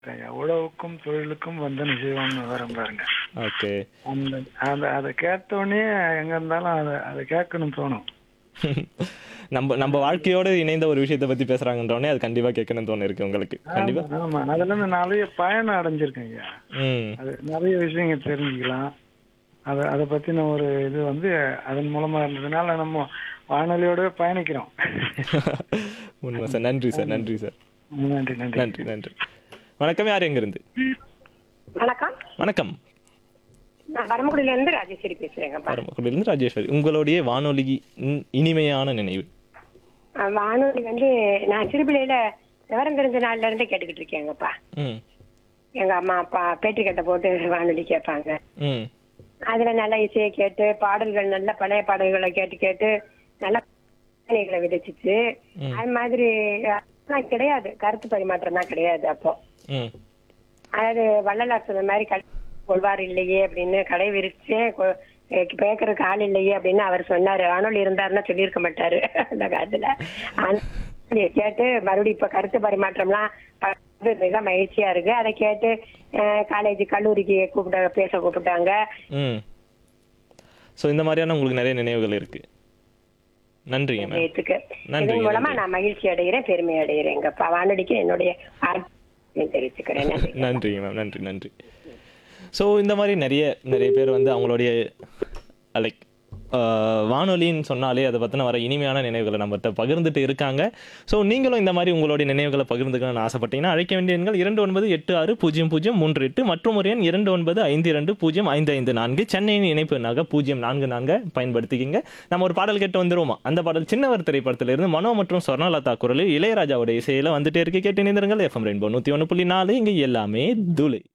உழவுக்கும் தொழிலுக்கும் வந்தன செய்வோம்னு வரும் பாருங்க ஓகே அந்த அந்த அதை கேட்டோடனே எங்க இருந்தாலும் அதை அதை கேட்கணும் தோணும் நம்ம நம்ம வாழ்க்கையோட இணைந்த ஒரு விஷயத்தை பத்தி பேசுறாங்கன்றோடனே அது கண்டிப்பா கேட்கணும்னு தோணு இருக்கு உங்களுக்கு கண்டிப்பா ஆமா, ஆமா அதுல இருந்து நிறைய பயணம் அடைஞ்சிருக்கேன் ஐயா ம் அது நிறைய விஷயங்கள் தெரிஞ்சுக்கலாம் அதை அதை பத்தின ஒரு இது வந்து அதன் மூலமா இருந்ததுனால நம்ம வானொலியோட பயணிக்கிறோம் உண்மை சார் நன்றி சார் நன்றி சார் நன்றி நன்றி நன்றி நன்றி வணக்கம் யார் எங்க இருந்து வணக்கம் வணக்கம் நான் பரமக்குடியில இருந்து ராஜேஸ்வரி பேசுறேங்கப்பா பரமக்குடியிலிருந்து ராஜேஸ்வரி உங்களுடைய வானொலி இன்- இனிமையான நினைவு அஹ் வானொலி வந்து நான் சிறுபிள்ளையில விவரம் தெரிஞ்ச நாள்ல இருந்தே கேட்டுக்கிட்டு இருக்கேங்கப்பா ம் எங்க அம்மா அப்பா பேட்டி கட்டை போட்டு வானொலி கேட்பாங்க ம் அதுல நல்ல இசையை கேட்டு பாடல்கள் நல்ல பழைய பாடல்களை கேட்டு கேட்டு நல்ல சிந்தனைகளை விதைச்சிச்சு ம். அது மாதிரி ஆனா கிடையாது கருத்து பரிமாற்றம் தான் கிடையாது அப்போ ம் அதாவது வள்ளலார் சொன்ன மாதிரி கடை கொள்வார் இல்லையே அப்படின்னு கடை விரிச்சே கொ- பேக்கறதுக்கு ஆள் இல்லையே அப்படின்னு அவர் சொன்னாரு வானொலி இருந்தாருன்னா சொல்லியிருக்க மாட்டாரு அந்த காலத்துல அந்த கேட்டு மறுபடியும் இப்ப கருத்து பரிமாற்றம்லாம் பண்றது மிக மகிழ்ச்சியா இருக்கு அதை கேட்டு காலேஜ் கல்லூரிக்கு கூப்பிட்ட பேச கூப்பிட்டாங்க ம் ஸோ இந்த மாதிரியான உங்களுக்கு நிறைய நினைவுகள் இருக்கு நன்றிங்க மேம் நேத்துக்கு நன்றிங்க, இதன் மூலமா நன்றி. நான் மகிழ்ச்சி அடைகிறேன் பெருமை அடைகிறேன் எங்க வானொலிக்கு என்னுடைய வாழ்த்துக்களை தெரிவிச்சுக்கிறேன் நன்றி நன்றிங்க மேம் நன்றி நன்றி ஸோ இந்த மாதிரி நிறைய நிறைய பேர் வந்து அவங்களுடைய லைக் வானொலின்னு சொன்னாலே அதை பற்றின வர இனிமையான நினைவுகளை நம்மகிட்ட பகிர்ந்துட்டு இருக்காங்க ஸோ நீங்களும் இந்த மாதிரி உங்களுடைய நினைவுகளை பகிர்ந்துக்கணும்னு ஆசைப்பட்டீங்கன்னா அழைக்க வேண்டிய எண்கள் இரண்டு ஒன்பது எட்டு ஆறு பூஜ்ஜியம் பூஜ்ஜியம் மூன்று எட்டு மற்றும் ஒரு எண் இரண்டு ஒன்பது ஐந்து இரண்டு பூஜ்ஜியம் ஐந்து ஐந்து நான்கு சென்னையின் இணைப்பு எண்ணாக பூஜ்ஜியம் நான்கு நான்கு பயன்படுத்திக்கிங்க நம்ம ஒரு பாடல் கேட்டு வந்துருவோமா அந்த பாடல் சின்னவர் திரைப்படத்திலிருந்து மனோ மற்றும் சொர்ணலதா குரலில் இளையராஜாவோட இசையில வந்துட்டே இருக்கு கேட்டு இணைந்திருங்கள் எஃப்எம் ரெயின்போ நூற்றி ஒன்று புள்ளி நாலு இங்கே எல்லாமே துளை